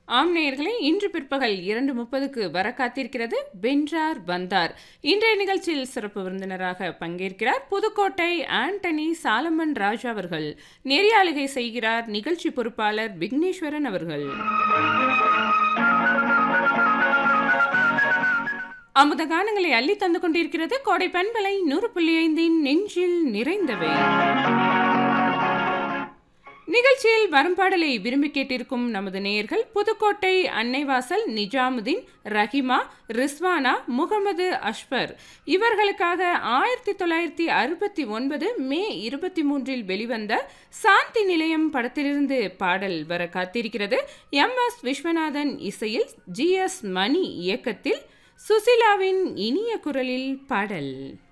ஆம் நேயர்களே இன்று பிற்பகல் இரண்டு முப்பதுக்கு வர காத்திருக்கிறது வென்றார் வந்தார் இன்றைய நிகழ்ச்சியில் சிறப்பு விருந்தினராக பங்கேற்கிறார் புதுக்கோட்டை ஆண்டனி சாலமன் ராஜ் அவர்கள் நெறியாளுகை செய்கிறார் நிகழ்ச்சி பொறுப்பாளர் விக்னேஸ்வரன் அவர்கள் அமுத கானங்களை அள்ளி தந்து கொண்டிருக்கிறது கோடை பண்பலை நூறு புள்ளி ஐந்தின் நெஞ்சில் நிறைந்தவை நிகழ்ச்சியில் வரும்பாடலை விரும்பி கேட்டிருக்கும் நமது நேயர்கள் புதுக்கோட்டை அன்னைவாசல் நிஜாமுதீன் ரஹிமா ரிஸ்வானா முகமது அஷ்பர் இவர்களுக்காக ஆயிரத்தி தொள்ளாயிரத்தி அறுபத்தி ஒன்பது மே இருபத்தி மூன்றில் வெளிவந்த சாந்தி நிலையம் படத்திலிருந்து பாடல் வர காத்திருக்கிறது எம் எஸ் விஸ்வநாதன் இசையில் ஜி எஸ் மணி இயக்கத்தில் சுசிலாவின் இனிய குரலில் பாடல்